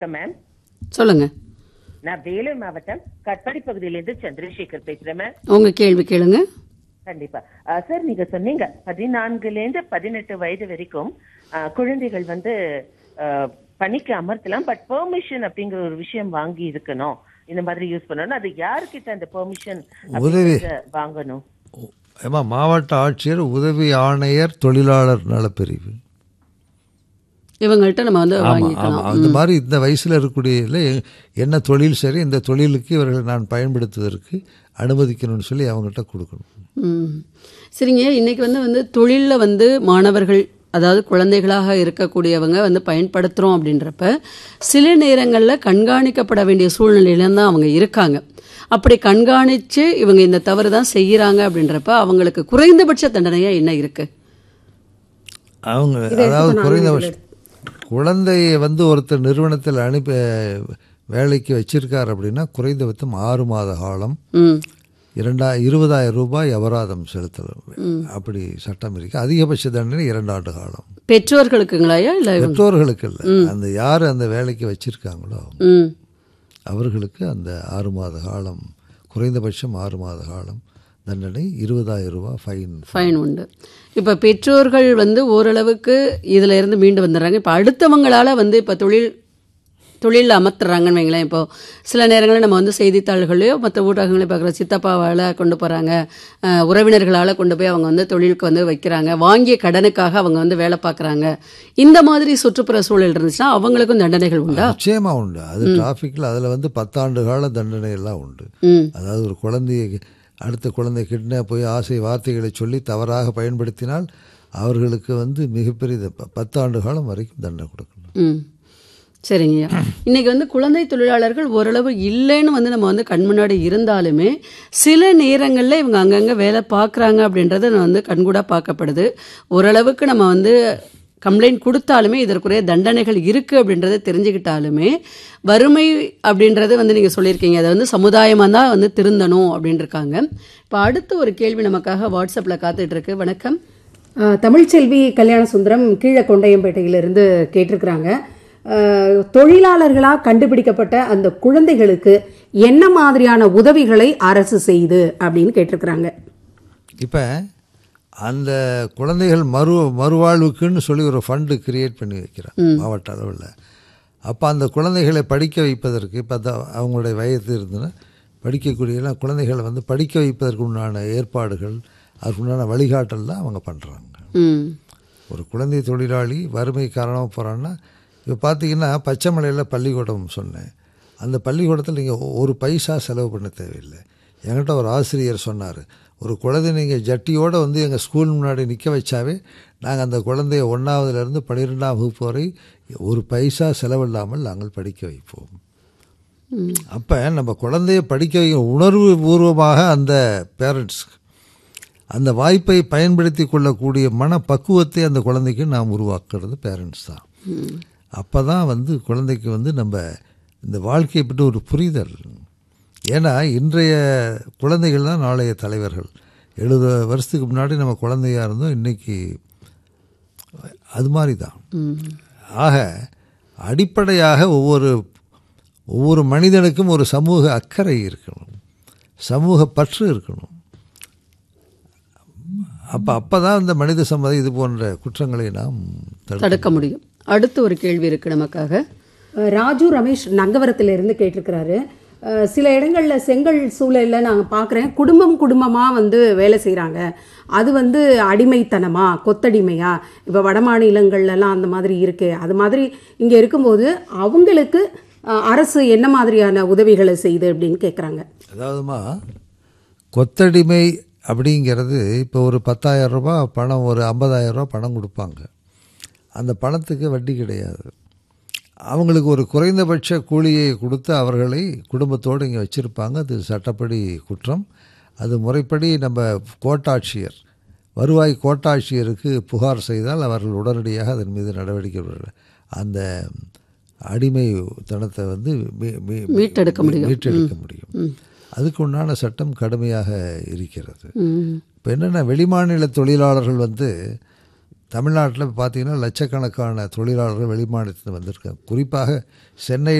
Ma'am சொல்லுங்க நான் வேலூர் மாவட்டம் கட்பாடி பகுதியிலிருந்து சந்திரசேகர் பேசுறேன் மேம் உங்க கேள்வி கேளுங்க கண்டிப்பா அஹ், சார் நீங்க சொன்னீங்க பதினான்குல இருந்து பதினெட்டு வயது வரைக்கும் அஹ், குழந்தைகள் வந்து அஹ், பணிக்கு அமர்த்தலாம் பட் பெர்மிஷன் அப்படிங்கிற ஒரு விஷயம் வாங்கி இருக்கணும் இந்த மாதிரி யூஸ் பண்ணணும் அது யாருக்கிட்ட அந்த பெர்மிஷன் உதவி. வாங்கணும் ஏமா மாவட்ட ஆட்சியர் உதவி ஆணையர் தொழிலாளர் நலப்பிரிவு இவங்கள்ட்ட நம்ம வந்து ஆமாம் வாங்கிக்கலாம் ஆமாம் அந்த மாதிரி இந்த வயசில் இருக்கக்கூடிய இல்லை, என்ன தொழில் சரி இந்த தொழிலுக்கு இவர்களை நான் பயன்படுத்துவதற்கு அனுமதிக்கணும்னு சொல்லி அவங்ககிட்ட கொடுக்கணும் ம். சரிங்க இன்னைக்கு வந்து வந்து தொழிலில் வந்து மாணவர்கள் அதாவது குழந்தைகளாக இருக்கக்கூடியவங்க வந்து பயன்படுத்துகிறோம் அப்படின்றப்ப சில நேரங்களில் கண்காணிக்கப்பட வேண்டிய சூழ்நிலையில தான் அவங்க இருக்காங்க அப்படி கண்காணித்து இவங்க இந்த தவறு தான் செய்கிறாங்க அப்படின்றப்ப அவங்களுக்கு குறைந்தபட்ச தண்டனையாக என்ன இருக்கு அவங்க அதாவது குறைந்தபட்சம் குழந்தையை வந்து ஒருத்தர் நிறுவனத்தில் அனுப்பி வேலைக்கு வச்சிருக்கார் அப்படின்னா குறைந்தபட்சம் ஆறு மாத காலம் ம் இரண்டா இருபதாயிரம் ரூபாய் அபராதம் செலுத்தலாம் அப்படி சட்டம் இருக்கு அதிகபட்ச தண்டனை இரண்டு ஆண்டு காலம் பெற்றோர்களுக்குங்களாயா இல்லை பெற்றோர்களுக்கு இல்லை அந்த யார் அந்த வேலைக்கு வச்சிருக்காங்களோ ம் அவர்களுக்கு அந்த ஆறு மாத காலம் குறைந்தபட்சம் ஆறு மாத காலம் தண்டனை இருபதாயிரம் ரூபாய் ஃபைன் ஃபைன் உண்டு இப்போ பெற்றோர்கள் வந்து ஓரளவுக்கு இதில் இருந்து மீண்டு வந்துடுறாங்க இப்போ அடுத்தவங்களால வந்து இப்போ தொழில் தொழிலில் அமர்த்துறாங்கன்னு வைங்களேன் இப்போ சில நேரங்களில் நம்ம வந்து செய்தித்தாள்களையோ மற்ற ஊடகங்களையும் பார்க்குற சித்தப்பாவால் கொண்டு போகிறாங்க உறவினர்களால் கொண்டு போய் அவங்க வந்து தொழிலுக்கு வந்து வைக்கிறாங்க வாங்கிய கடனுக்காக அவங்க வந்து வேலை பார்க்குறாங்க இந்த மாதிரி சுற்றுப்புற சூழல் இருந்துச்சுன்னா அவங்களுக்கும் தண்டனைகள் உண்டா நிச்சயமா உண்டு அது டிராஃபிக்கில் அதில் வந்து பத்தாண்டு கால தண்டனை எல்லாம் உண்டு ம் அதாவது ஒரு குழந்தையை அடுத்த குழந்தை கிட்னாப் போய் ஆசை வார்த்தைகளை சொல்லி தவறாக பயன்படுத்தினால் அவர்களுக்கு வந்து மிகப்பெரிய இது ப- பத்தாண்டு காலம் வரைக்கும் தண்டனை கொடுக்கணும் ம் சரிங்கய்யா இன்னைக்கு வந்து குழந்தை தொழிலாளர்கள் ஓரளவு இல்லைன்னு வந்து நம்ம வந்து கண் முன்னாடி இருந்தாலுமே சில நேரங்களில் இவங்க அங்கங்கே வேலை பார்க்குறாங்க அப்படின்றது வந்து கண்கூடாக பார்க்கப்படுது ஓரளவுக்கு நம்ம வந்து கம்ப்ளைண்ட் கொடுத்தாலுமே இதற்குரிய தண்டனைகள் இருக்குது அப்படின்றத தெரிஞ்சுக்கிட்டாலுமே வறுமை அப்படின்றது வந்து நீங்கள் சொல்லியிருக்கீங்க அதை வந்து சமுதாயமாக தான் வந்து திருந்தணும் அப்படின்னு இருக்காங்க இப்போ அடுத்து ஒரு கேள்வி நமக்காக வாட்ஸ்அப்பில் காத்துட்டு இருக்கு வணக்கம் ஆஹ் தமிழ்ச்செல்வி கல்யாண சுந்தரம் கீழே கொண்டையம்பேட்டையிலிருந்து கேட்டிருக்கிறாங்க ஆஹ் தொழிலாளர்களாக கண்டுபிடிக்கப்பட்ட அந்த குழந்தைகளுக்கு என்ன மாதிரியான உதவிகளை அரசு செய்யுது அப்படின்னு கேட்டிருக்கிறாங்க இப்போ அந்த குழந்தைகள் மறு மறுவாழ்வுக்குன்னு சொல்லி ஒரு ஃபண்டு கிரியேட் பண்ணி வைக்கிறான் மாவட்ட அளவில் அப்போ அந்த குழந்தைகளை படிக்க வைப்பதற்கு இப்போ அவங்களுடைய வயது இருந்ததுன்னா படிக்கக்கூடிய எல்லாம் குழந்தைகளை வந்து படிக்க வைப்பதற்கு உண்டான ஏற்பாடுகள் அதுக்கு உண்டான வழிகாட்டல் தான் அவங்க பண்ணுறாங்க ம் ஒரு குழந்தை தொழிலாளி வறுமை காரணமாக போகிறான்னா இப்போ பார்த்தீங்கன்னா பச்சைமலையில் பள்ளிக்கூடம் சொன்னேன் அந்த பள்ளிக்கூடத்தில் நீங்கள் ஒரு பைசா செலவு பண்ண தேவையில்லை என்கிட்ட ஒரு ஆசிரியர் சொன்னார் ஒரு குழந்தை நீங்கள் ஜட்டியோடு வந்து எங்கள் ஸ்கூல் முன்னாடி நிற்க வச்சாவே நாங்கள் அந்த குழந்தைய ஒன்றாவதுலேருந்து பன்னிரெண்டாம் வகுப்பு வரை ஒரு பைசா செலவில்லாமல் நாங்கள் படிக்க வைப்போம் அப்போ நம்ம குழந்தைய படிக்க வைக்க உணர்வு பூர்வமாக அந்த பேரண்ட்ஸ்க்கு அந்த வாய்ப்பை பயன்படுத்தி கொள்ளக்கூடிய மனப்பக்குவத்தை அந்த குழந்தைக்கு நாம் உருவாக்குறது பேரண்ட்ஸ் தான் அப்போ தான் வந்து குழந்தைக்கு வந்து நம்ம இந்த வாழ்க்கையை பற்றி ஒரு புரிதல் ஏன்னா இன்றைய குழந்தைகள் தான் நாளைய தலைவர்கள் எழுபது வருஷத்துக்கு முன்னாடி நம்ம குழந்தையாக இருந்தோம் இன்னைக்கு அது மாதிரி தான் ஆக அடிப்படையாக ஒவ்வொரு ஒவ்வொரு மனிதனுக்கும் ஒரு சமூக அக்கறை இருக்கணும் சமூக பற்று இருக்கணும் அப்போ அப்போ தான் இந்த மனித சம்மதி இது போன்ற குற்றங்களை நாம் தடுக்க தடுக்க முடியும் அடுத்து ஒரு கேள்வி இருக்கு நமக்காக அஹ் ராஜு ரமேஷ் நங்கவரத்திலிருந்து கேட்டிருக்கிறாரு அஹ் சில இடங்களில் செங்கல் சூழலில் நான் பார்க்குறேன் குடும்பம் குடும்பமாக வந்து வேலை செய்கிறாங்க அது வந்து அடிமைத்தனமா கொத்தடிமையா இப்போ வட மாநிலங்கள்லாம் அந்த மாதிரி இருக்கு அது மாதிரி இங்கே இருக்கும்போது அவங்களுக்கு அஹ், அரசு என்ன மாதிரியான உதவிகளை செய்யுது அப்படின்னு கேட்குறாங்க அதாவதுமா கொத்தடிமை அப்படிங்கிறது இப்போ ஒரு பத்தாயிரம் ரூபாய் பணம் ஒரு ஐம்பதாயிரம் ரூபாய் பணம் கொடுப்பாங்க அந்த பணத்துக்கு வட்டி கிடையாது அவங்களுக்கு ஒரு குறைந்தபட்ச கூலியை கொடுத்து அவர்களை குடும்பத்தோடு இங்கே வச்சுருப்பாங்க அது சட்டப்படி குற்றம் அது முறைப்படி நம்ம கோட்டாட்சியர் வருவாய் கோட்டாட்சியருக்கு புகார் செய்தால் அவர்கள் உடனடியாக அதன் மீது நடவடிக்கை எடுப்பார்கள். அந்த அடிமைத்தனத்தை வந்து மீ- மீ- மீட்டெடுக்க முடியும். மீட்டெடுக்க முடியும் அதுக்கு உண்டான சட்டம் கடுமையாக இருக்கிறது ம் இப்போ என்னென்னா வெளிமாநில தொழிலாளர்கள் வந்து தமிழ்நாட்டில் பார்த்தீங்கன்னா லட்சக்கணக்கான தொழிலாளர்கள் வெளிமாநிலத்தில் வந்திருக்காங்க குறிப்பாக சென்னை